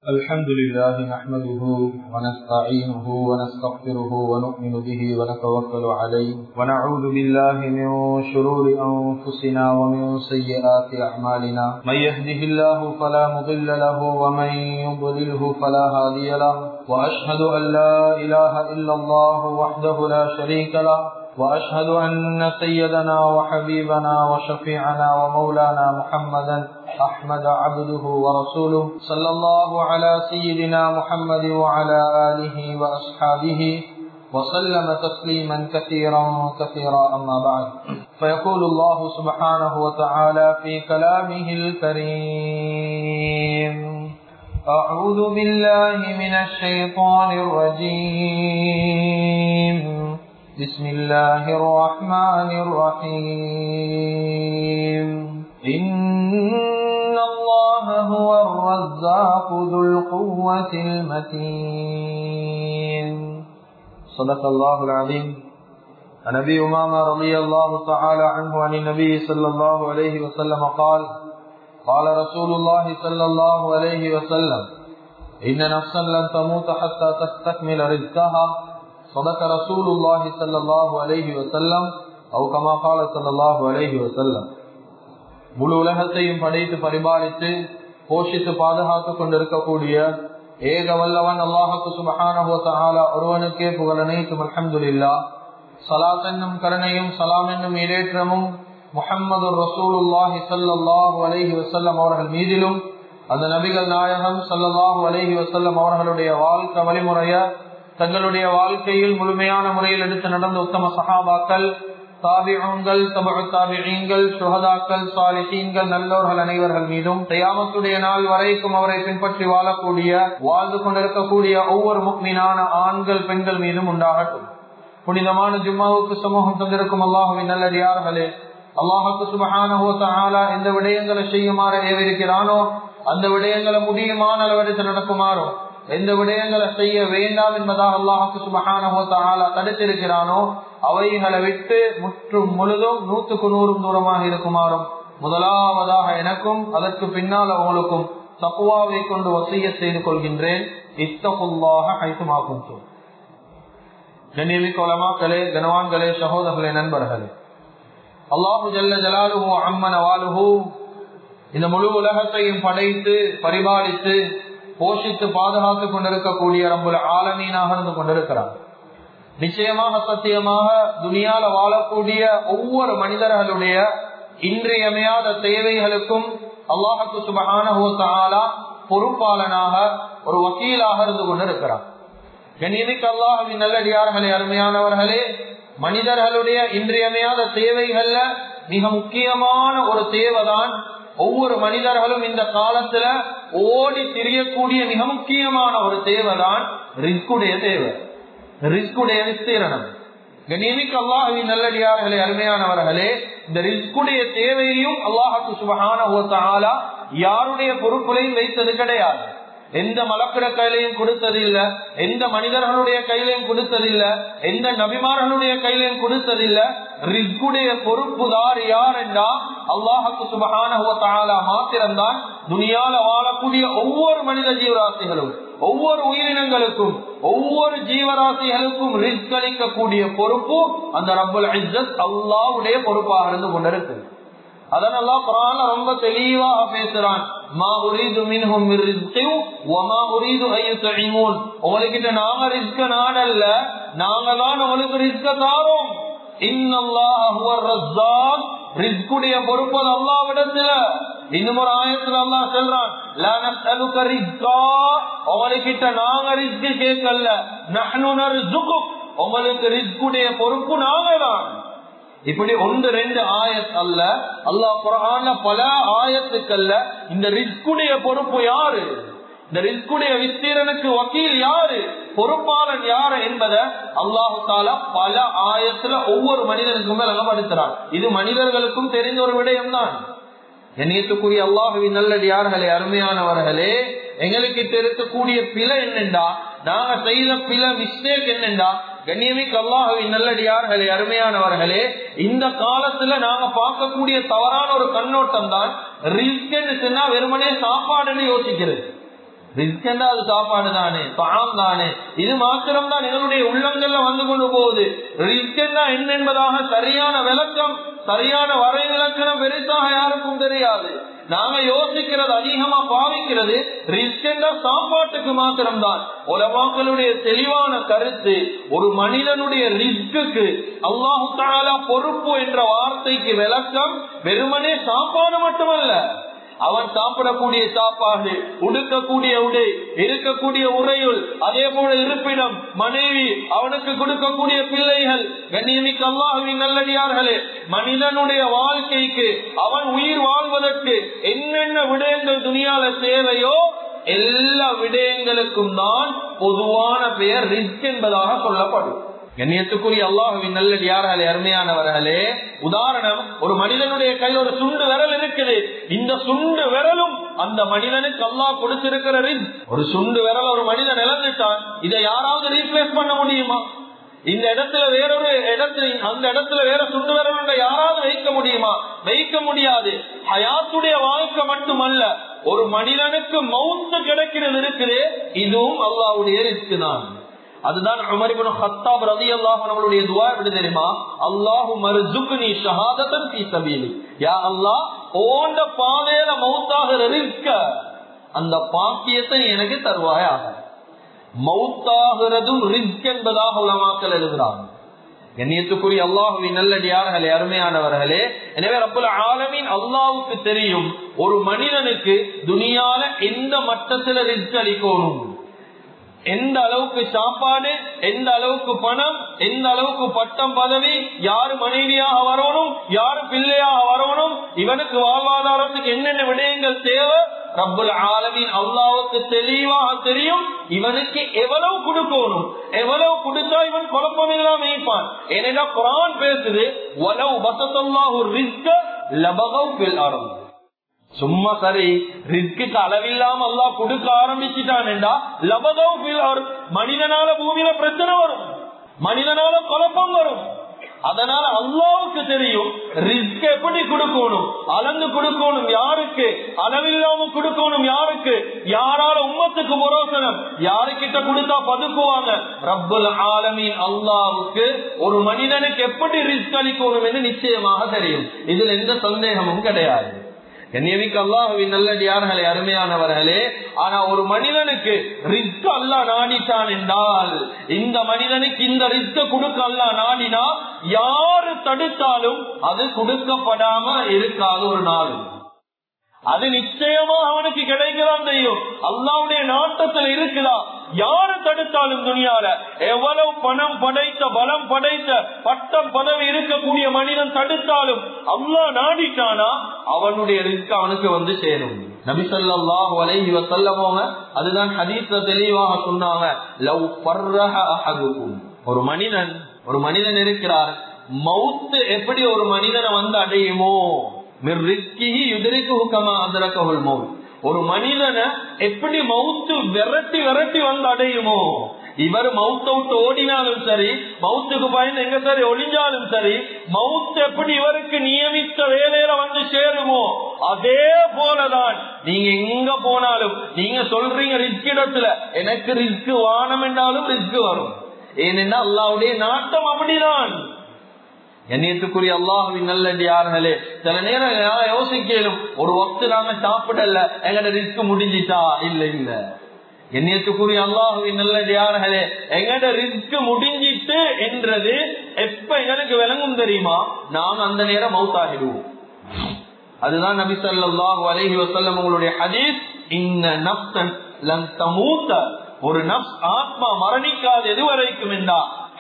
الحمد لله نحمده ونستعينه ونستغفره ونؤمن به ونتوكل عليه ونعوذ بالله من شرور أنفسنا ومن سيئات أعمالنا من يهده الله فلا مضل له ومن يضلله فلا هادي له وأشهد أن لا إله إلا الله وحده لا شريك له وأشهد أن سيدنا وحبيبنا وشفيعنا ومولانا محمدا أحمد عبده ورسوله صلى الله على سيدنا محمد وعلى آله وأصحابه وسلم تسليما كثيرا كثيرا أما بعد فيقول الله سبحانه وتعالى في كلامه الكريم أعوذ بالله من الشيطان الرجيم بسم الله الرحمن الرحيم إن الله هو الرزاق ذو القوة المتين صدق الله العظيم عن أبي أمامة رضي الله تعالى عنه عن النبي صلى الله عليه وسلم قال قال رسول الله صلى الله عليه وسلم إن نفسا لن تموت حتى تستكمل رزقها صدق رسول الله صلى الله عليه وسلم أو كما قال صلى الله عليه وسلم முழு உலகத்தையும் படைத்து பரிபாலித்து போஷித்து பாதுகாத்துக் கொண்டிருக்கக்கூடிய ஏக வல்லவன் அல்லாஹுக்கு சுபஹான ஒருவனுக்கே புகழ் அனைத்தும் அலமதுல்லா சலாத் என்னும் கருணையும் சலாம் என்னும் இடேற்றமும் முகம்மது ரசூலுல்லாஹி சல்லாஹூ அலஹி வசல்லம் அவர்கள் மீதிலும் அந்த நபிகள் நாயகம் சல்லாஹூ அலஹி வசல்லம் அவர்களுடைய வாழ்க்கை வழிமுறைய தங்களுடைய வாழ்க்கையில் முழுமையான முறையில் எடுத்து நடந்த உத்தம சகாபாக்கள் தாபிகள் தபு தாபிகள் சுகதாக்கள் சாலிஹீன்கள் நல்லோர்கள் அனைவர்கள் மீதும் தயாமத்துடைய நாள் வரைக்கும் அவரை பின்பற்றி வாழக்கூடிய வாழ்ந்து கொண்டிருக்கக்கூடிய ஒவ்வொரு முக்மீனான ஆண்கள் பெண்கள் மீதும் உண்டாகட்டும் புனிதமான ஜும்மாவுக்கு சமூகம் தந்திருக்கும் அல்லாஹுவின் நல்லடியார்களே அல்லாஹுக்கு சுபஹான எந்த விடயங்களை செய்யுமாறு ஏவிருக்கிறானோ அந்த விடயங்களை முடியுமான அளவெடுத்து நடக்குமாறோ எந்த விடயங்களை செய்ய வேண்டாம் என்பதாக அல்லாஹுக்கு சுபஹான தடுத்திருக்கிறானோ அவைகளை விட்டு முற்றும் முழுதும் நூற்றுக்கு நூறும் தூரமாக இருக்குமாறும் முதலாவதாக எனக்கும் அதற்கு பின்னால் அவங்களுக்கும் தப்புவாவை கொண்டு வசிய செய்து கொள்கின்றேன் இத்தகுல்லாக ஐசுமாக்கும் கண்ணியமிக்க உலமாக்களே கனவான்களே சகோதரர்களே நண்பர்களே அல்லாஹு ஜல்ல ஜலாலுஹோ அம்மன வாலுஹூ இந்த முழு உலகத்தையும் படைத்து பரிபாலித்து போஷித்து பாதுகாத்துக் கொண்டிருக்கக்கூடிய ரம்புல ஆலமீனாக இருந்து கொண்டிருக்கிறார் நிச்சயமாக சத்தியமாக துனியால வாழக்கூடிய ஒவ்வொரு மனிதர்களுடைய இன்றியமையாத தேவைகளுக்கும் அல்லாஹத்து சுபகான பொறுப்பாளனாக ஒரு வக்கீலாக இருந்து கொண்டிருக்கிறார் கண்ணியமிக்கு அல்லாஹவின் நல்லடியார்களே அருமையானவர்களே மனிதர்களுடைய இன்றியமையாத தேவைகள்ல மிக முக்கியமான ஒரு தேவைதான் ஒவ்வொரு மனிதர்களும் இந்த காலத்துல ஓடி திரியக்கூடிய மிக முக்கியமான ஒரு தேவைதான் ரிஸ்குடைய தேவை ரிஸ்குடைய விஸ்தீரணம் கண்ணியமிக்கு அல்லாஹுவின் நல்லடியார்களே அருமையானவர்களே இந்த ரிஸ்குடைய தேவையையும் அல்லாஹுக்கு சுபகான யாருடைய பொறுப்புலையும் வைத்தது கிடையாது எந்த மலக்கிற கையிலையும் கொடுத்ததில்ல எந்த மனிதர்களுடைய கையிலையும் கொடுத்ததில்ல எந்த நபிமார்களுடைய கையிலையும் கொடுத்ததில்ல ரிஸ்குடைய பொறுப்புதார் யார் என்றா அல்லாஹுக்கு சுபகான மாத்திரம்தான் துணியால வாழக்கூடிய ஒவ்வொரு மனித ஜீவராசிகளும் ஒவ்வொரு உயிரினங்களுக்கும் ஒவ்வொரு ஜீவராசிகளுக்கும் ரிஸ்க் அளிக்கக்கூடிய பொறுப்பு அந்த ரப்பல் இஸ்ஸத் அல்லாவுடைய பொறுப்பாக இருந்து கொண்டிருக்கு அதனால குரான்ல ரொம்ப தெளிவாக பேசுறான் மா உரீது மின்ஹும் ரிஸ்கின் வமா உரீது அய்யுத்இமூன் உங்களுக்கிட்ட நாங்க ரிஸ்க நாடல்ல நாங்க தான் உங்களுக்கு ரிஸ்க தாரோம் இன்னல்லாஹ் ஹுவர் ரஸ்ஸாக் ரிஸ்குடைய பொறுப்பு அல்லாஹ்விடத்துல இன்னும் ஒரு ஆயத்துல அல்லாஹ் சொல்றான் லா நஸ்அலுக ரிஸ்கா உங்களுக்கிட்ட நாங்க ரிஸ்க் கேட்கல நஹ்னு நர்சுகுக் உங்களுக்கு ரிஸ்குடைய பொறுப்பு நாங்க தான் இப்படி ஒன்று ரெண்டு ஆயத் அல்ல அல்லாஹ் குரான்ல பல ஆயத்துக்கல்ல இந்த ரிஸ்குடைய பொறுப்பு யாரு இந்த ரிஸ்குடைய விஸ்தீரனுக்கு வக்கீல் யாரு பொறுப்பாளன் யாரு என்பதை அல்லாஹு தாலா பல ஆயத்துல ஒவ்வொரு மனிதனுக்கும் விளங்கப்படுத்துறான் இது மனிதர்களுக்கும் தெரிந்த ஒரு விடயம் தான் என்னத்துக்குரிய அல்லாஹுவின் நல்லடியார்களே அருமையானவர்களே எங்களுக்கு இருக்கக்கூடிய பிழை என்னண்டா நாங்க செய்த பிழை மிஸ்டேக் என்னண்டா கண்ணியமிக்கு அல்லாஹுவின் நல்லடியார்களே அருமையானவர்களே இந்த காலத்துல நாங்க பார்க்கக்கூடிய தவறான ஒரு கண்ணோட்டம் தான் ரிஸ்க் சொன்னா வெறுமனே சாப்பாடுன்னு யோசிக்கிறது ரிஸ்க் என்றா அது சாப்பாடு தானே பாம் தானே இது மாத்திரம் தான் எங்களுடைய உள்ளங்கள்ல வந்து கொண்டு போகுது ரிஸ்க் என்றா என்ன என்பதாக சரியான விளக்கம் சரியான வரை விளக்கணம் பெருசாக யாருக்கும் தெரியாது நாங்க யோசிக்கிறது அதிகமா பாவிக்கிறது ரிஸ்க் என்ற சாப்பாட்டுக்கு மாத்திரம்தான் உலமாக்களுடைய தெளிவான கருத்து ஒரு மனிதனுடைய ரிஸ்க்கு அல்லாஹு தாலா பொறுப்பு என்ற வார்த்தைக்கு விளக்கம் வெறுமனே சாப்பாடு மட்டுமல்ல அவன் சாப்பிடக்கூடிய சாப்பாடு உடுக்கக்கூடிய உடை இருக்கக்கூடிய உரையுள் அதே போல இருப்பிடம் மனைவி அவனுக்கு கொடுக்கக்கூடிய பிள்ளைகள் கண்ணியமிக்க அல்லாஹுவின் நல்லடியார்களே மனிதனுடைய வாழ்க்கைக்கு அவன் உயிர் வாழ்வதற்கு என்னென்ன விடயங்கள் துணியால தேவையோ எல்லா விடயங்களுக்கும் தான் பொதுவான பெயர் ரிஸ்க் என்பதாக சொல்லப்படும் கண்ணியத்துக்குரிய அல்லாஹுவின் நல்லடியார்களே அருமையானவர்களே உதாரணம் ஒரு மனிதனுடைய கையில் ஒரு சுண்டு விரல் இருக்குது இந்த சுண்டு விரலும் அந்த மனிதனுக்கு அல்லாஹ் கொடுத்திருக்கிற ஒரு சுண்டு விரல் ஒரு மனிதன் இழந்துட்டான் இதை யாராவது ரீப்ளேஸ் பண்ண முடியுமா இந்த இடத்துல வேறொரு இடத்துல அந்த இடத்துல வேற சுண்டு விரல் யாராவது வைக்க முடியுமா வைக்க முடியாது ஹயாத்துடைய வாழ்க்கை மட்டுமல்ல ஒரு மனிதனுக்கு மவுத்து கிடைக்கிறது இருக்குது இதுவும் அல்லாவுடைய ரிஸ்க் தான் அதுதான் உமரிபுன் ஹத்தாப் ரதி அல்லாஹ் நம்மளுடைய துவா எப்படி தெரியுமா அல்லாஹு மருசுக்னி ஷஹாதத்தன் ஃபீ சபீலி யா அல்லாஹ் ஓண்ட பாதையில மௌத்தாகிற ரிஸ்க அந்த பாக்கியத்தை எனக்கு தருவாயாக மௌத்தாகிறதும் ரிஸ்க் என்பதாக உலமாக்கல் எழுதுகிறாங்க கண்ணியத்துக்குரிய அல்லாஹுவின் நல்லடியார்களே அருமையானவர்களே எனவே ரப்புல ஆலமின் அல்லாவுக்கு தெரியும் ஒரு மனிதனுக்கு துனியால எந்த மட்டத்துல ரிஸ்க் அளிக்கணும் எந்த அளவுக்கு சாப்பாடு எந்த அளவுக்கு பணம் எந்த அளவுக்கு பட்டம் பதவி யாரு மனைவியாக வரணும் யாரு பிள்ளையாக வரணும் இவனுக்கு வாழ்வாதாரத்துக்கு என்னென்ன விடயங்கள் தேவை ரப்புல் ஆலமின் அல்லாவுக்கு தெளிவாக தெரியும் இவனுக்கு எவ்வளவு கொடுக்கணும் எவ்வளவு கொடுத்தா இவன் குழப்பம் இல்லாம இருப்பான் ஏனென்றா குரான் பேசுது உலவு வசத்தல்லாஹு ரிஸ்க லபகவ் பில் ஆரம்பம் சும்மா சரி ரிஸ்க்கு அளவில்லாம அல்லா கொடுக்க ஆரம்பிச்சுட்டான்டா லபதவ் மனிதனால பூமியில பிரச்சனை வரும் மனிதனால குழப்பம் வரும் அதனால அல்லாவுக்கு தெரியும் ரிஸ்க் எப்படி கொடுக்கணும் அளந்து கொடுக்கணும் யாருக்கு அளவில்லாம கொடுக்கணும் யாருக்கு யாரால உம்மத்துக்கு புரோசனம் யாருக்கிட்ட கொடுத்தா பதுக்குவாங்க ரப்புல் ஆலமீன் அல்லாவுக்கு ஒரு மனிதனுக்கு எப்படி ரிஸ்க் அளிக்கணும் என்று நிச்சயமாக தெரியும் இதுல எந்த சந்தேகமும் கிடையாது என்னைக்கு அல்லாஹுவின் நல்லடியார்களே அருமையானவர்களே ஆனா ஒரு மனிதனுக்கு ரிஸ்க் அல்லா நாடிட்டான் என்றால் இந்த மனிதனுக்கு இந்த ரிஸ்க கொடுக்க அல்லா நாடினா யாரு தடுத்தாலும் அது கொடுக்கப்படாம இருக்காது ஒரு நாள் அது நிச்சயமா அவனுக்கு கிடைக்கலாம் தெரியும் அல்லாவுடைய நாட்டத்தில் இருக்குதா யாரு தடுத்தாலும் துணியால எவ்வளவு பணம் படைத்த பலம் படைத்த பட்டம் பதவி இருக்கக்கூடிய மனிதன் தடுத்தாலும் அல்லா நாடிட்டானா அவனுடைய ரிஸ்க் அவனுக்கு வந்து சேரும் நபிசல்லாஹு அலைஹி வசல்லமோங்க அதுதான் ஹதீஸ்ல தெளிவாக சொன்னாங்க லவ் பர்ரஹ அஹதுக்கும் ஒரு மனிதன் ஒரு மனிதன் இருக்கிறார் மவுத்து எப்படி ஒரு மனிதனை வந்து அடையுமோ ஒரு மனிதனை எப்படி மவுத்து விரட்டி விரட்டி வந்து அடையுமோ இவர் மவுத்த விட்டு ஓடினாலும் சரி மவுத்துக்கு பயந்து எங்க சரி ஒளிஞ்சாலும் சரி மவுத்து எப்படி இவருக்கு நியமித்த வேலையில வந்து சேருமோ அதே போலதான் நீங்க எங்க போனாலும் நீங்க சொல்றீங்க ரிஸ்க் இடத்துல எனக்கு ரிஸ்க் வானம் என்றாலும் ரிஸ்க் வரும் ஏனென்னா அல்லாவுடைய நாட்டம் அப்படிதான் எண்ணியத்துக்குரிய அல்லாஹுவின் நல்லடியார்களே சில நேரம் யோசிக்கலும் ஒரு வக்து நாங்க சாப்பிடல எங்கட ரிஸ்க் முடிஞ்சிட்டா இல்ல இல்ல எண்ணியத்துக்குரிய அல்லாஹுவின் நல்லடியார்களே எங்கட ரிஸ்க் முடிஞ்சிட்டு என்றது எப்ப எங்களுக்கு விளங்கும் தெரியுமா நாங்க அந்த நேரம் மவுத் ஆகிடுவோம் அதுதான் நபி சொல்லாஹு அலஹி வசல்லம் உங்களுடைய ஹதீஸ் இந்த நப்சன் லன் தமூத்த ஒரு நப்ஸ் ஆத்மா மரணிக்காது எது வரைக்கும் என்றா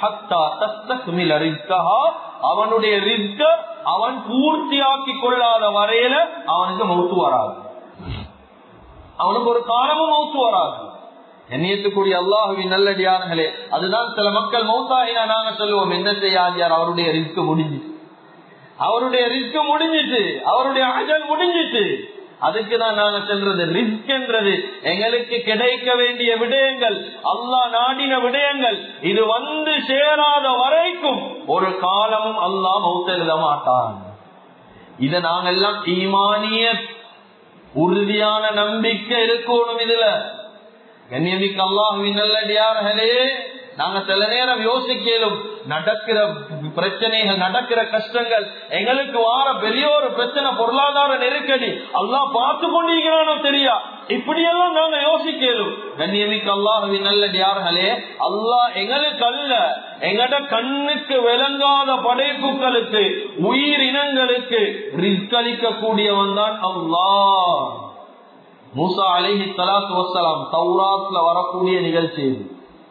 அவனுடைய ரிஸ்க அவன் பூர்த்தியாக்கி கொள்ளாத வரையில அவனுக்கு மௌத்து வராது அவனுக்கு ஒரு காலமும் மௌத்து வராது எண்ணியத்துக்குரிய அல்லாஹுவின் நல்லடியார்களே அதுதான் சில மக்கள் மௌத்தாயினா நாங்க சொல்லுவோம் என்ன செய்யாதியார் அவருடைய ரிஸ்க் முடிஞ்சு அவருடைய ரிஸ்க் முடிஞ்சிட்டு அவருடைய அஜல் முடிஞ்சிட்டு அதுக்கு தான் நாங்க சொல்றது ரிஸ்க் என்றது எங்களுக்கு கிடைக்க வேண்டிய விடயங்கள் அல்லாஹ் நாடின விடயங்கள் இது வந்து சேராத வரைக்கும் ஒரு காலமும் அல்லாஹ் மௌத்தெழுத மாட்டான் இத நாங்கெல்லாம் ஈமானிய உறுதியான நம்பிக்கை இருக்கணும் இதுல கண்ணியமிக்க அல்லாஹுவின் நல்லடியார்களே நாங்க சில நேரம் யோசிக்கலும் நடக்கிற பிரச்சனைகள் நடக்கிற கஷ்டங்கள் எங்களுக்கு வார பெரிய ஒரு பிரச்சனை பொருளாதார நெருக்கடி அல்லாஹ் பார்த்து கொண்டிருக்கிறானோ தெரியா இப்படியெல்லாம் நாங்க யோசிக்கலும் கண்ணியமிக்க அல்லாஹுவின் நல்லடியார்களே அல்லாஹ் எங்களுக்கு அல்ல எங்கட கண்ணுக்கு விளங்காத படைப்புகளுக்கு உயிரினங்களுக்கு ரிஸ்க் அளிக்கக்கூடியவன் தான் அல்லாஹ் மூசா அலிஹி சலாத்து வசலாம் தௌராத்ல வரக்கூடிய நிகழ்ச்சி இது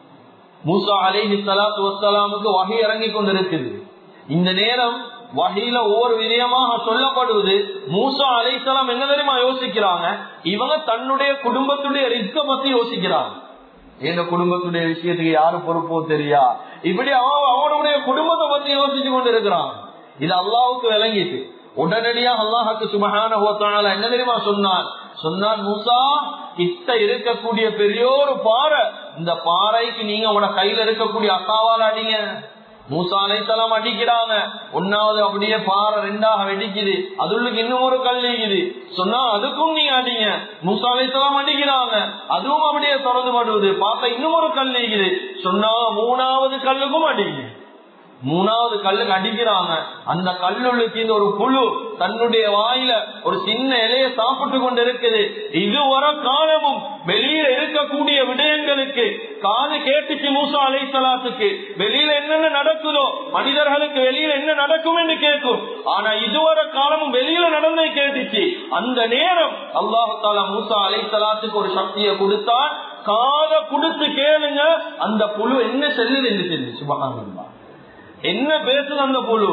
மூசா அலிஹி சலாத்து வசலாமுக்கு வகை இறங்கி கொண்டிருக்குது இந்த நேரம் வகையில ஒவ்வொரு விதயமாக சொல்லப்படுவது மூசா அலிசலாம் என்ன தெரியுமா யோசிக்கிறாங்க இவங்க தன்னுடைய குடும்பத்துடைய ரிஸ்க பத்தி யோசிக்கிறாங்க எங்க குடும்பத்துடைய விஷயத்துக்கு யாரு பொறுப்போ தெரியா இப்படி அவன் அவனுடைய குடும்பத்தை பத்தி யோசிச்சு கொண்டு இருக்கிறான் இது அல்லாவுக்கு விளங்கிட்டு உடனடியாக அல்லாஹுக்கு சுமகான என்ன தெரியுமா சொன்னான் சொன்னான் மூசா கிட்ட இருக்கக்கூடிய பெரிய ஒரு பாறை இந்த பாறைக்கு நீங்க உங்களோட கையில இருக்கக்கூடிய அக்காவால் அடிங்க மூசா அலைத்தலாம் அடிக்கிறாங்க ஒன்னாவது அப்படியே பாறை ரெண்டாக வெடிக்குது அதுள்ளுக்கு இன்னும் ஒரு கல் நீக்குது சொன்னா அதுக்கும் நீங்க அடிங்க மூசா அலைத்தலாம் அடிக்கிறாங்க அதுவும் அப்படியே திறந்து படுவது பார்த்தா இன்னும் ஒரு கல் நீக்குது சொன்னா மூணாவது கல்லுக்கும் அடிங்க மூணாவது கல்லுக்கு அடிக்கிறாங்க அந்த கல்லுக்கு இந்த ஒரு புழு தன்னுடைய வாயில ஒரு சின்ன இலைய சாப்பிட்டு கொண்டு இருக்குது இதுவரை காலமும் வெளியில இருக்கக்கூடிய விடயங்களுக்கு காது கேட்டுச்சு மூசா அலை சலாத்துக்கு வெளியில என்னென்ன நடக்குதோ மனிதர்களுக்கு வெளியில என்ன நடக்கும் என்று கேட்கும் ஆனா இதுவரை காலமும் வெளியில நடந்தே கேட்டுச்சு அந்த நேரம் அல்லாஹு தாலா மூசா அலை சலாத்துக்கு ஒரு சக்தியை கொடுத்தான் காதை கொடுத்து கேளுங்க அந்த புழு என்ன செல்லுது என்று தெரிஞ்சு சுபகானந்தா என்ன பேசுது அந்த புழு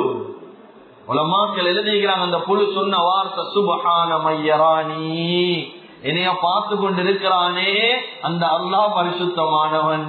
உலமாக்கள் எழுதிக்கிறாங்க அந்த புழு சொன்ன வார்த்தை சுபகான மையராணி என்னைய பார்த்து கொண்டிருக்கிறானே அந்த அல்லாஹ் பரிசுத்தமானவன்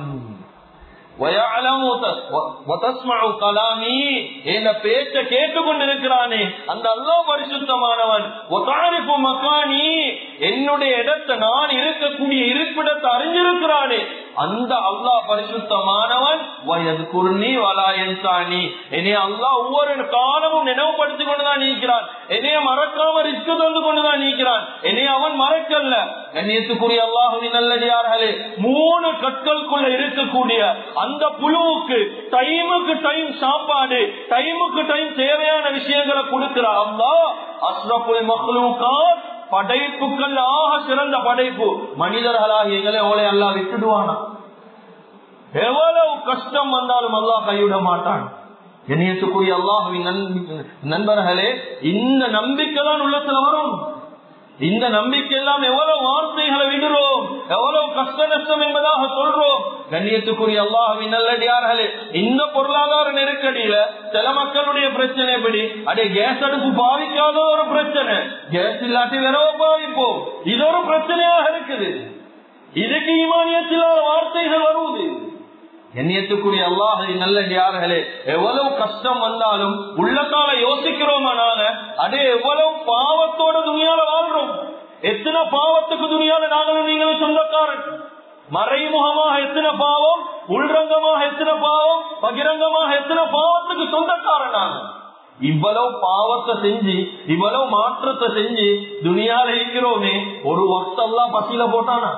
பேச்ச கேட்டுக்கொண்டிருக்கிறானே அந்த அல்லா பரிசுத்தமானவன் மக்கானி என்னுடைய இடத்தை நான் இருக்கக்கூடிய இருப்பிடத்தை அறிஞ்சிருக்கிறானே அந்த அல்லா பரிசுத்தமானவன் வயது குர்ணி வலாயன்சாணி என்னைய அல்லா ஒவ்வொரு காலமும் நினைவுபடுத்திக் கொண்டுதான் நீக்கிறான் என்னைய மறக்காம ரிஸ்க் தந்து கொண்டுதான் நீக்கிறான் என்னைய அவன் மறக்கல்ல கண்ணியத்துக்குரிய அல்லாஹுவின் நல்லடியார்களே மூணு கற்களுக்குள்ள இருக்கக்கூடிய அந்த புழுவுக்கு டைமுக்கு டைம் சாப்பாடு டைமுக்கு டைம் தேவையான விஷயங்களை கொடுக்கிறார் அல்லா அஸ்ரப்புல் மக்களுக்கா படைப்புக்கள் ஆக சிறந்த படைப்பு மனிதர்களாக எங்களை அவளை அல்லா விட்டுடுவானா எவ்வளவு கஷ்டம் வந்தாலும் அல்லாஹ் கைவிட மாட்டான் இணையத்துக்குரிய அல்லாஹுவின் நண்பர்களே இந்த நம்பிக்கை தான் உள்ளத்துல வரும் இந்த நம்பிக்கை எல்லாம் எவ்வளவு வார்த்தைகளை விடுறோம் எவ்வளவு கஷ்ட நஷ்டம் என்பதாக சொல்றோம் கண்ணியத்துக்குரிய அல்லாஹின் நல்லடியார்களே இந்த பொருளாதார நெருக்கடியில சில மக்களுடைய பிரச்சனை எப்படி அடே கேஸ் அடுப்பு பாவிக்காத ஒரு பிரச்சனை கேஸ் இல்லாட்டி விரவ பாவிப்போம் இது ஒரு பிரச்சனையாக இருக்குது இதுக்கு ஈமானியத்திலான வார்த்தைகள் வருவது எண்ணியத்துக்குரிய அல்லாஹை நல்லடியார்களே எவ்வளவு கஷ்டம் வந்தாலும் உள்ளத்தால யோசிக்கிறோமா நாங்க அதே எவ்வளவு பாவத்தோட துணியால வாழ்றோம் எத்தனை பாவத்துக்கு துணியால நாங்களும் நீங்களும் சொந்தக்காரன் மறைமுகமாக எத்தனை பாவம் உள்ரங்கமாக எத்தனை பாவம் பகிரங்கமாக எத்தனை பாவத்துக்கு சொந்தக்காரன் நாங்க இவ்வளவு பாவத்தை செஞ்சு இவ்வளவு மாற்றத்தை செஞ்சு துணியால இருக்கிறோமே ஒரு வக்தெல்லாம் பசியில போட்டானா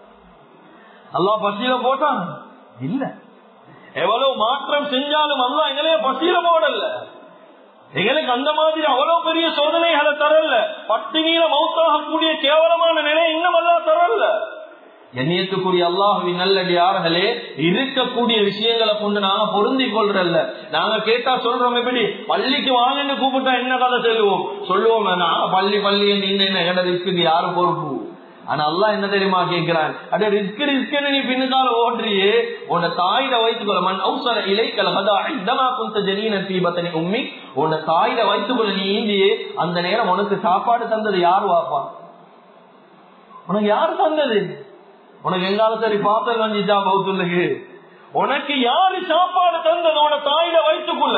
அல்லா பசியில போட்டான் இல்ல எவ்வளவு மாற்றம் செஞ்சாலும் அல்லா எங்களைய பசியில போடல எங்களுக்கு அந்த மாதிரி அவ்வளவு பெரிய சோதனைகளை தரல பட்டினியில மௌத்தாகக்கூடிய கேவலமான நிலை இன்னும் அல்லா தரல எண்ணியத்துக்குரிய அல்லாஹுவின் நல்லடியார்களே இருக்கக்கூடிய விஷயங்களை கொண்டு நாங்க பொருந்தி கொள்றல்ல நாங்க கேட்டா சொல்றோம் எப்படி பள்ளிக்கு வாங்கன்னு கூப்பிட்டா என்ன கதை சொல்லுவோம் சொல்லுவோம் நாங்க பள்ளி பள்ளி என்ன என்ன எங்கட ரிஸ்க்கு யாரு பொறுப்பு ஆனா அல்லா என்ன தெரியுமா கேட்கிறான் அட ரிஸ்க் ரிஸ்க் நீ பின்னுக்கால ஓடுறியே உன்னை தாயில வைத்துக்கொள்ள மண் அவசர இலை கலகதா இதமா குந்த ஜனீன தீபத்தனி உம்மி உன்னை தாயில வைத்துக்கொள்ள நீ ஈந்தியே அந்த நேரம் உனக்கு சாப்பாடு தந்தது யாரு வாப்பா உனக்கு யாரு தந்தது உனக்கு எங்கால சரி பாத்தல் வஞ்சிச்சா பௌத்துள்ளக்கு உனக்கு யாரு சாப்பாடு தந்தது உன தாயில வைத்துக்கொள்ள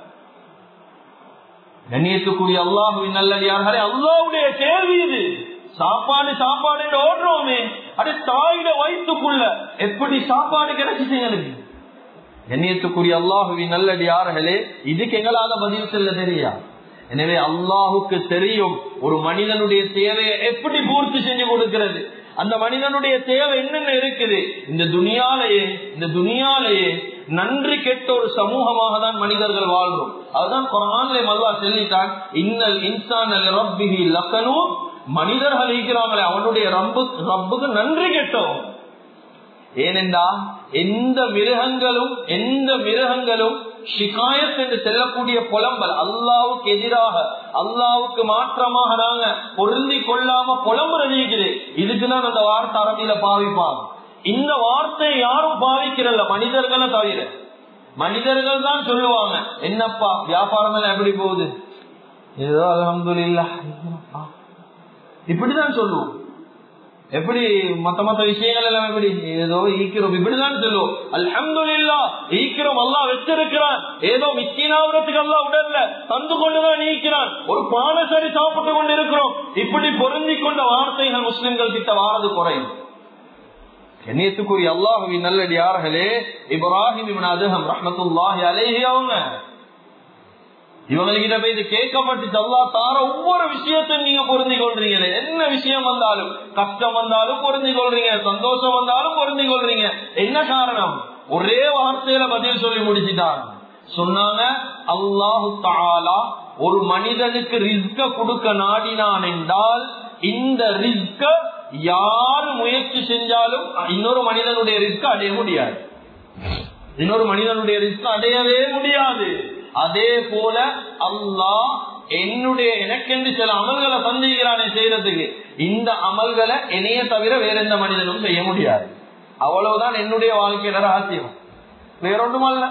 கண்ணியத்துக்குரிய அல்லாஹுவின் நல்லடியார்களே அல்லாவுடைய கேள்வி இது சாப்பாடு சாப்பாடு ஓடுறோமே அது தாயில வயிற்றுக்குள்ள எப்படி சாப்பாடு கிடைச்சிச்சு எங்களுக்கு கண்ணியத்துக்குரிய அல்லாஹுவின் நல்லடியார்களே இதுக்கு எங்களால பதில் செல்ல தெரியா எனவே அல்லாஹுக்கு தெரியும் ஒரு மனிதனுடைய தேவையை எப்படி பூர்த்தி செஞ்சு கொடுக்கிறது அந்த மனிதனுடைய தேவை என்னென்ன இருக்குது இந்த துனியாலேயே இந்த துனியாலேயே நன்றி கெட்ட ஒரு சமூகமாக தான் மனிதர்கள் வாழ்றோம் அதுதான் குரான்ல மல்லா சொல்லிட்டான் இன்னல் இன்சான் ரப்பிஹி லக்கனு மனிதர்கள் இருக்கிறாங்களே அவனுடைய ரப்பு ரப்புக்கு நன்றி கெட்டோம் ஏனென்றா எந்த மிருகங்களும் எந்த மிருகங்களும் ஷிகாயத் என்று செல்லக்கூடிய புலம்பல் அல்லாவுக்கு எதிராக அல்லாவுக்கு மாற்றமாக நாங்க பொருந்தி கொள்ளாம புலம்புறது இருக்குது இதுக்குதான் அந்த வார்த்தை அரபியில பாவிப்பாங்க இந்த வார்த்தையை யாரும் பாவிக்கிறல்ல மனிதர்களை தவிர மனிதர்கள் தான் சொல்லுவாங்க என்னப்பா வியாபாரம் எல்லாம் எப்படி போகுது ஏதோ அலமதுல்லா இப்படிதான் சொல்லுவோம் எப்படி மத்த மத்த விஷயங்கள் எல்லாம் எப்படி ஏதோ ஈக்கிறோம் இப்படிதான் சொல்லுவோம் அல்ஹம்துல்லா ஈக்கிறோம் அல்லா வச்சிருக்கிறான் ஏதோ மிச்சீனாவிரத்துக்கு அல்லா உடல்ல தந்து கொண்டுதான் ஈக்கிறான் ஒரு பானசரி சாப்பிட்டு கொண்டு இருக்கிறோம் இப்படி பொருந்தி கொண்ட வார்த்தைகள் முஸ்லிம்கள் கிட்ட வாரது குறையும் கண்ணியத்துக்குரிய அல்லாஹுவின் நல்லடியார்களே இப்ராஹிம் இவன் அதுகம் ரஹமத்துல்லாஹி அலேஹி அவங்க இவங்ககிட்ட போய் இது கேட்கப்பட்டு அல்லா தார ஒவ்வொரு விஷயத்தையும் நீங்க பொருந்தி கொள்றீங்களே என்ன விஷயம் வந்தாலும் கஷ்டம் வந்தாலும் பொருந்தி கொள்றீங்க சந்தோஷம் வந்தாலும் பொருந்தி கொள்றீங்க என்ன காரணம் ஒரே வார்த்தையில பதில் சொல்லி முடிச்சுட்டாங்க சொன்னாங்க அல்லாஹு தாலா ஒரு மனிதனுக்கு ரிஸ்க கொடுக்க நாடினான் என்றால் இந்த ரிஸ்க யார் முயற்சி செஞ்சாலும் இன்னொரு மனிதனுடைய ரிஸ்க் அடைய முடியாது இன்னொரு மனிதனுடைய ரிஸ்க் அடையவே முடியாது அதே போல அல்லாஹ் என்னுடைய எனக்கென்று சில அமல்களை சந்திக்கிறானே செய்யறதுக்கு இந்த அமல்களை என்னைய தவிர வேற எந்த மனிதனும் செய்ய முடியாது அவ்வளவுதான் என்னுடைய வாழ்க்கையில ரகசியம் வேறொன்றும் அல்ல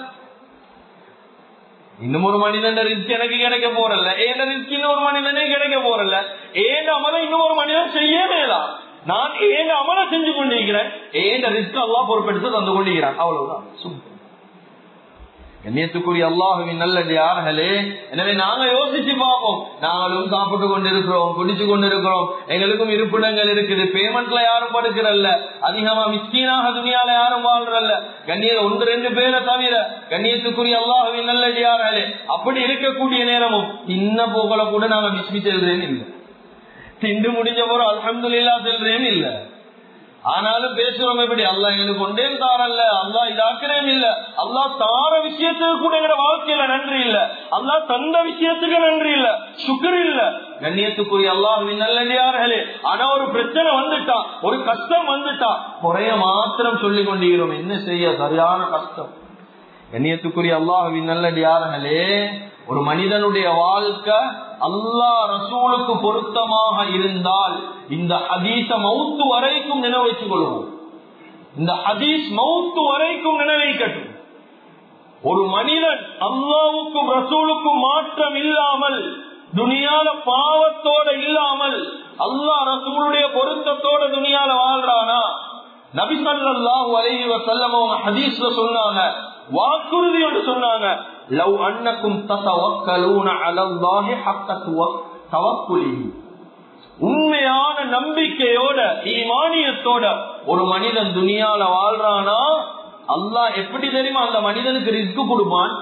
இன்னும் ஒரு மனிதன் ரிஸ்க் எனக்கு கிடைக்க போறல ஏன் ரிஸ்க் இன்னொரு மனிதனே கிடைக்க போறல ஏன் அமலை இன்னொரு மனிதன் செய்யவேலாம் நான் ஏன் அமலை செஞ்சு கொண்டிருக்கிறேன் ஏன் ரிஸ்க் எல்லாம் பொறுப்பெடுத்து தந்து கொண்டிருக்கிறேன் அவ்வளவுதான் சும்மா கண்ணியத்துக்குரிய அல்லாஹுவின் நல்லது யார்களே எனவே நாங்க யோசிச்சு பார்ப்போம் நாங்களும் சாப்பிட்டு கொண்டிருக்கிறோம் குடிச்சு கொண்டிருக்கிறோம் எங்களுக்கும் இருப்பிடங்கள் இருக்குது பேமெண்ட்ல யாரும் படுக்கிறல்ல அதிகமா மிஸ்கீனாக துணியால யாரும் வாழ்றல்ல கண்ணியம் ஒன்று ரெண்டு பேரை தவிர கண்ணியத்துக்குரிய அல்லாஹுவின் நல்லது யார்களே அப்படி இருக்கக்கூடிய நேரமும் சின்ன போகல கூட நாங்க மிஸ்மி செல்றேன்னு இல்லை திண்டு முடிஞ்ச போற அலமதுல்லா செல்றேன்னு இல்லை ஆனாலும் பேசுறோம் எப்படி அல்லா எங்களுக்கு கொண்டே தாரல்ல அல்லா இதாக்குறேன் இல்ல அல்லா தார விஷயத்துக்கு கூட எங்க வாழ்க்கையில நன்றி இல்ல அல்லா தந்த விஷயத்துக்கு நன்றி இல்ல சுகர் இல்ல கண்ணியத்துக்குரிய அல்லாஹின் நல்லடியார்களே ஆனா ஒரு பிரச்சனை வந்துட்டா ஒரு கஷ்டம் வந்துட்டா குறைய மாத்திரம் சொல்லி கொண்டிருக்கிறோம் என்ன செய்ய சரியான கஷ்டம் கண்ணியத்துக்குரிய அல்லாஹுவின் நல்லடியார்களே ஒரு மனிதனுடைய வாழ்க்கை அல்லா ரசூலுக்கு பொருத்தமாக இருந்தால் இந்த ஹதீச மவுத்து வரைக்கும் நினைவைத்துக் கொள்வோம் இந்த ஹதீஸ் மவுத்து வரைக்கும் நினைவைக்கட்டும் ஒரு மனிதன் அல்லாவுக்கும் ரசூலுக்கும் மாற்றம் இல்லாமல் துனியால பாவத்தோட இல்லாமல் அல்லா ரசூலுடைய பொருத்தத்தோட துனியால வாழ்றானா நபிசல்லாஹு அலைஹி வசல்லம் அவங்க ஹதீஸ்ல சொன்னாங்க வாக்குறுதி என்று சொன்னாங்க லவ் அன்னக்கும் தத்தவக்கலூன அலல்லாஹி ஹக்க தவக்குலிஹி உண்மையான நம்பிக்கையோட ஈமானியத்தோட ஒரு மனிதன் துனியால வாழ்றானா அல்லாஹ் எப்படி தெரியுமா அந்த மனிதனுக்கு ரிஸ்க் கொடுப்பான்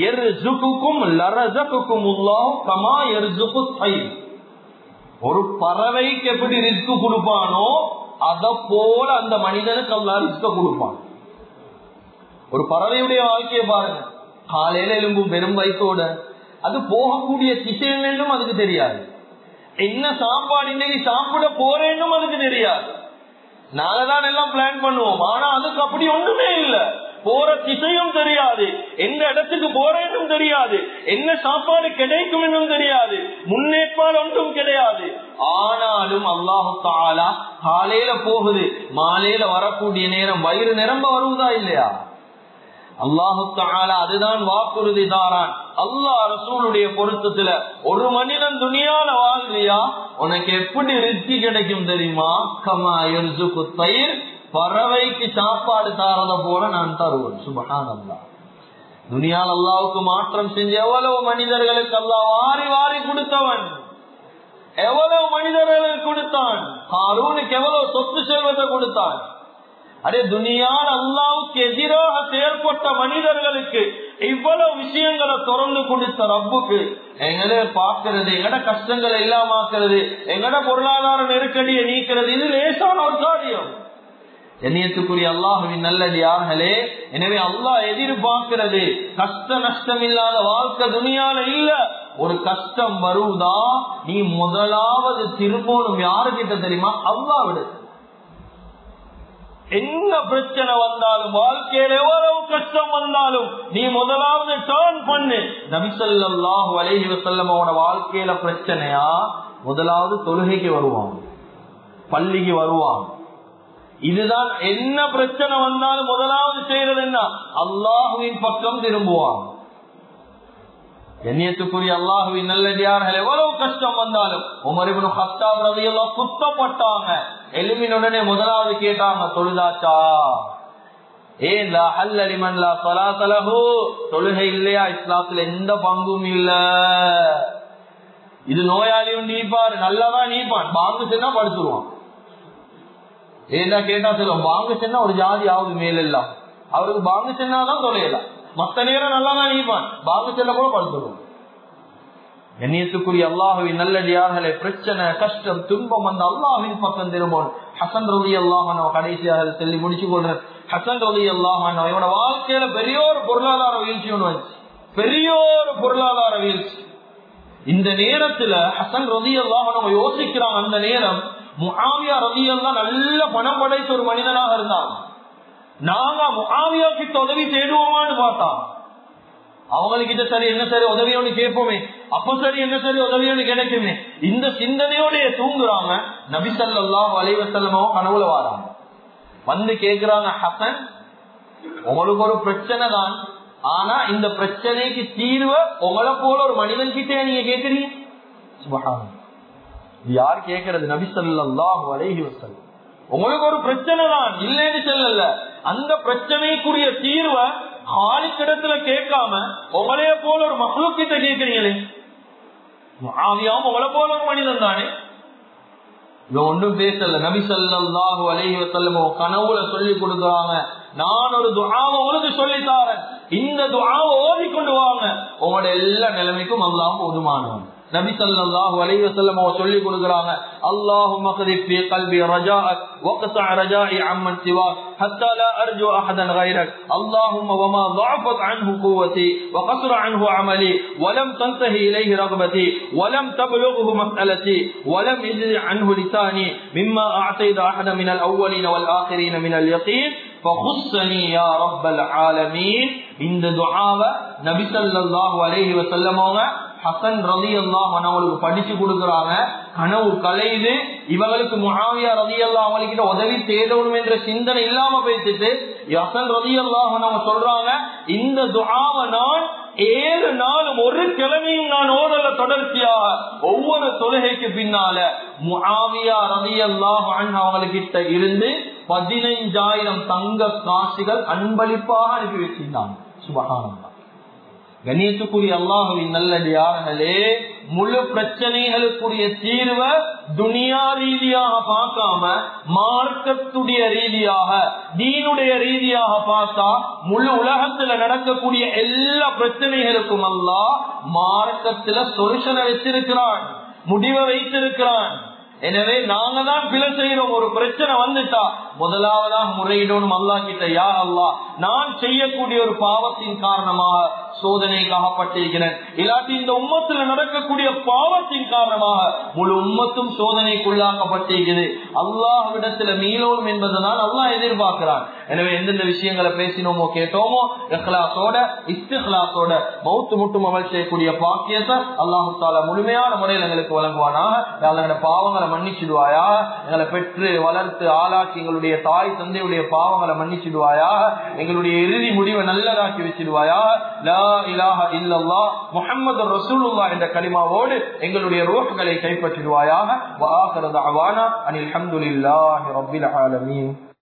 ஒரு பறவைக்கு எப்படி ரிஸ்க் கொடுப்பானோ அத போல அந்த மனிதனுக்கு அல்லா ரிஸ்க கொடுப்பான் ஒரு பறவையுடைய வாழ்க்கையை பாருங்க காலையில எலும்பும் பெரும் வயசோட அது போகக்கூடிய திசையம் வேண்டும் அதுக்கு தெரியாது என்ன சாப்பாடு இன்னைக்கு சாப்பிட போறேன்னும் அதுக்கு தெரியாது நாங்க தான் எல்லாம் பிளான் பண்ணுவோம் ஆனா அதுக்கு அப்படி ஒன்றுமே இல்லை போற திசையும் தெரியாது எந்த இடத்துக்கு போறேன்னும் தெரியாது என்ன சாப்பாடு கிடைக்கும் என்றும் தெரியாது முன்னேற்பாடு ஒன்றும் கிடையாது ஆனாலும் அல்லாஹு தாலா காலையில போகுது மாலையில வரக்கூடிய நேரம் வயிறு நிரம்ப வருவதா இல்லையா அல்லாஹு தாலா அதுதான் வாக்குறுதி தாரான் அல்லாஹ் ரசூலுடைய பொருத்தத்துல ஒரு மனிதன் துணியால வாழ்றியா உனக்கு எப்படி ரிச்சி கிடைக்கும் தெரியுமா கமா எரிசுக்கு தயிர் பறவைக்கு சாப்பாடு தாரத போல நான் தருவேன் சுபகான் அல்லா துனியால் அல்லாவுக்கு மாற்றம் செஞ்சு எவ்வளவு மனிதர்களுக்கு அல்லா வாரி வாரி கொடுத்தவன் எவ்வளவு மனிதர்களுக்கு கொடுத்தான் காரூனுக்கு எவ்வளவு சொத்து செல்வத்தை கொடுத்தான் அதே துனியால் அல்லாவுக்கு எதிராக செயல்பட்ட மனிதர்களுக்கு இவ்வளவு விஷயங்களை திறந்து கொடுத்த ரப்புக்கு எங்களை பார்க்கிறது எங்கட கஷ்டங்களை இல்லாமக்கிறது எங்கட பொருளாதார நெருக்கடியை நீக்கிறது இது லேசான ஒரு காரியம் எண்ணியத்துக்குரிய அல்லாஹுவின் நல்லடியார்களே எனவே அல்லாஹ் எதிர்பார்க்கிறது கஷ்ட நஷ்டம் இல்லாத வாழ்க்கை துணியால இல்ல ஒரு கஷ்டம் வருவதா நீ முதலாவது திரும்பணும் யாருக்கிட்ட தெரியுமா அல்லாவிட என்ன பிரச்சனை வந்தாலும் வாழ்க்கையில எவ்வளவு கஷ்டம் வந்தாலும் நீ முதலாவது டேர்ன் பண்ணு நபிசல்லாஹு அலைஹி வசல்லம் அவன வாழ்க்கையில பிரச்சனையா முதலாவது தொழுகைக்கு வருவான் பள்ளிக்கு வருவான் இதுதான் என்ன பிரச்சனை வந்தாலும் முதலாவது செய்யறது என்ன அல்லாஹுவின் பக்கம் திரும்புவான் எண்ணியத்துக்குரிய அல்லாஹுவின் நல்லடியார்கள் எவ்வளவு கஷ்டம் வந்தாலும் உமரிபுன் ஹத்தாப் ரதியெல்லாம் குத்தப்பட்டாங்க எலுமினுடனே முதலாவது கேட்டாங்க தொழுதாச்சா ஏன் தொழுகை இல்லையா இஸ்லாத்துல எந்த பங்கும் இல்ல இது நோயாளியும் நீப்பாரு நல்லாதான் நீப்பான் பாங்கு சென்னா படுத்துருவான் ஏன்னா கேட்டா சொல்லுவோம் பாங்கு சென்னா ஒரு ஜாதி ஆகுது மேலெல்லாம் அவருக்கு பாங்கு சென்னாதான் தொலையலாம் மத்த நேரம் நல்லா தான் நீப்பான் பாங்கு செல்ல கூட படுத்துருவோம் எண்ணியத்துக்குரிய அல்லாஹுவின் நல்லடியார்களே பிரச்சனை கஷ்டம் துன்பம் அந்த அல்லாஹின் பக்கம் திரும்பும் ஹசன் ரவி அல்லாஹன் கடைசியாக சொல்லி முடிச்சு கொள்றேன் ஹசன் ரவி அல்லாஹன் இவனோட வாழ்க்கையில பெரிய ஒரு பொருளாதார வீழ்ச்சி ஒண்ணு வச்சு பெரிய ஒரு பொருளாதார வீழ்ச்சி இந்த நேரத்துல ஹசன் ரதி அல்லாஹன் யோசிக்கிறான் அந்த நேரம் முகாவியா ரதி எல்லாம் நல்ல பணம் படைத்த ஒரு மனிதனாக இருந்தான் நாங்க முகாவியா கிட்ட உதவி தேடுவோமான்னு பார்த்தான் அவங்ககிட்ட சரி என்ன சரி உதவியோடு கேட்போமே அப்ப சரி என்ன சரி உதவியோடு கிடைக்குமே இந்த சிந்தனையோட தூங்குறாங்க நபிசல்லாஹ் அலைவசல்லமோ கனவுல வாராங்க வந்து கேக்குறாங்க ஹசன் உங்களுக்கு ஒரு பிரச்சனை தான் ஆனா இந்த பிரச்சனைக்கு தீர்வை உங்களை போல ஒரு மனிதன் கிட்டே நீங்க கேக்குறீங்க யார் கேக்குறது நபிசல்லாஹ் அலைஹி வசல்லம் உங்களுக்கு ஒரு பிரச்சனை தான் இல்லைன்னு சொல்லல அந்த பிரச்சனைக்குரிய தீர்வை ஆளுக்கிடத்துல கேட்காம உங்களைய போல ஒரு மகளுக்கிட்ட கேட்கிறீங்களே ஆவியாவும் உங்களை போல ஒரு மனிதன் தானே இவன் ஒன்றும் பேசல நபி சொல்லாஹு அலைஹி வசல்லம் கனவுல சொல்லி கொடுக்குறாங்க நான் ஒரு துஆவை உங்களுக்கு சொல்லித்தாரேன் இந்த துஆவை ஓதி கொண்டு வாங்க உங்களோட எல்லா நிலைமைக்கும் அல்லாம ஒதுமானவன் நபி ஸல்லல்லாஹு அலைஹி வஸல்லம் அவ சொல்லி கொடுக்கறாங்க அல்லாஹும்ம கதிப் ஃபீ கல்பி ரஜாஅக் வக்ஸா ரஜாஇ அம்மன் சிவாக் حتى لا ارجو احدا غيرك اللهم وما ضعفت عنه قوتي وقصر عنه عملي ولم تنتهي اليه رغبتي ولم تبلغه مسالتي ولم يجد عنه لساني مما اعطيت احدا من الاولين والاخرين من اليقين فخصني يا رب العالمين இந்த துஆவை நபி ஸல்லல்லாஹு அலைஹி வஸல்லம் அவங்க ஹசன் ரதி அல்லாஹ் அவங்களுக்கு படிச்சு கொடுக்கறாங்க கனவு கலையுது இவங்களுக்கு முகாவியா ரதி அல்லா அவங்ககிட்ட உதவி தேடணும் என்ற சிந்தனை இல்லாம போயிட்டு ஹசன் ரதி அல்லாஹ் அவங்க சொல்றாங்க இந்த துஆவை நான் ஏழு நாளும் ஒரு கிழமையும் நான் ஓடல தொடர்ச்சியாக ஒவ்வொரு தொழுகைக்கு பின்னால முஆவியா ரதி அல்லாஹ் அவங்ககிட்ட இருந்து பதினைஞ்சாயிரம் தங்க காசுகள் அன்பளிப்பாக அனுப்பி வச்சிருந்தாங்க சுபகானந்தா கணேசுக்குரிய அல்லாஹுவின் நல்லடியார்களே முழு பிரச்சனைகளுக்குரிய தீர்வை துனியா ரீதியாக பார்க்காம மார்க்கத்துடைய ரீதியாக தீனுடைய ரீதியாக பார்த்தா முழு உலகத்துல நடக்கக்கூடிய எல்லா பிரச்சனைகளுக்கும் அல்லா மார்க்கத்துல சொல்யூஷனை வச்சிருக்கிறான் முடிவை வைத்திருக்கிறான் எனவே நாங்க தான் பிழை செய்யறோம் ஒரு பிரச்சனை வந்துட்டா முதலாவதாக முறையிடணும் அல்லா கிட்ட யா அல்லா நான் செய்யக்கூடிய ஒரு பாவத்தின் காரணமாக சோதனைக்கு அகப்பட்டிருக்கிறேன் இல்லாட்டி இந்த உம்மத்துல நடக்கக்கூடிய பாவத்தின் காரணமாக முழு உம்மத்தும் சோதனைக்குள்ளாக்கப்பட்டிருக்கிறது அல்லாஹ்விடத்துல மீளோடும் என்பதனால் அல்லாஹ் எதிர்பார்க்கிறான் எனவே எந்தெந்த விஷயங்களை பேசினோமோ கேட்டோமோ இஹ்லாசோட இஸ்திஹ்லாசோட மௌத்து முட்டும் அமல் செய்யக்கூடிய பாக்கியத்தை அல்லாஹு தாலா முழுமையான முறையில் எங்களுக்கு வழங்குவானாக எங்களோட பாவங்களை மன்னிச்சிடுவாயா எங்களை பெற்று வளர்த்து ஆளாக்கி எங்களுடைய தாய் தந்தையுடைய பாவங்களை மன்னிச்சிடுவாயா எங்களுடைய இறுதி முடிவை நல்லதாக்கி வச்சிடுவாயா லா இலாஹ இல்லல்லா முஹம்மது ரசூலுல்லா என்ற கலிமாவோடு எங்களுடைய ரோஹ்களை கைப்பற்றிடுவாயாக வாஹரது அவானா அனில் அஹமதுல்லாஹி ரப்பில் ஆலமீன்